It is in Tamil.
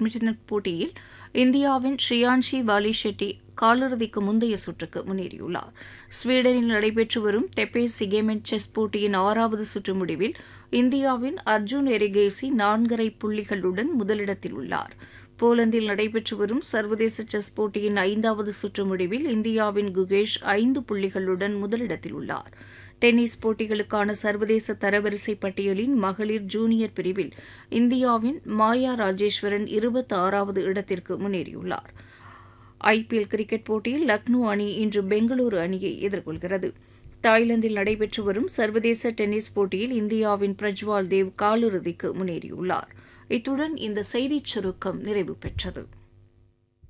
பேட்மிண்டன் போட்டியில் இந்தியாவின் ஸ்ரீயான்ஷி வாலி ஷெட்டி காலிறுதிக்கு முந்தைய சுற்றுக்கு முன்னேறியுள்ளார் ஸ்வீடனில் நடைபெற்று வரும் தெப்பே சிகேமென் செஸ் போட்டியின் ஆறாவது சுற்று முடிவில் இந்தியாவின் அர்ஜுன் எரிகேசி நான்கரை புள்ளிகளுடன் முதலிடத்தில் உள்ளார் போலந்தில் நடைபெற்று வரும் சர்வதேச செஸ் போட்டியின் ஐந்தாவது சுற்று முடிவில் இந்தியாவின் குகேஷ் ஐந்து புள்ளிகளுடன் முதலிடத்தில் உள்ளார் டென்னிஸ் போட்டிகளுக்கான சர்வதேச தரவரிசை பட்டியலின் மகளிர் ஜூனியர் பிரிவில் இந்தியாவின் மாயா ராஜேஸ்வரன் இருபத்தி ஆறாவது இடத்திற்கு முன்னேறியுள்ளார் ஐபிஎல் கிரிக்கெட் போட்டியில் லக்னோ அணி இன்று பெங்களூரு அணியை எதிர்கொள்கிறது தாய்லாந்தில் நடைபெற்று வரும் சர்வதேச டென்னிஸ் போட்டியில் இந்தியாவின் பிரஜ்வால் தேவ் காலிறுதிக்கு முன்னேறியுள்ளார் இத்துடன் இந்த செய்திச் சுருக்கம் நிறைவு பெற்றது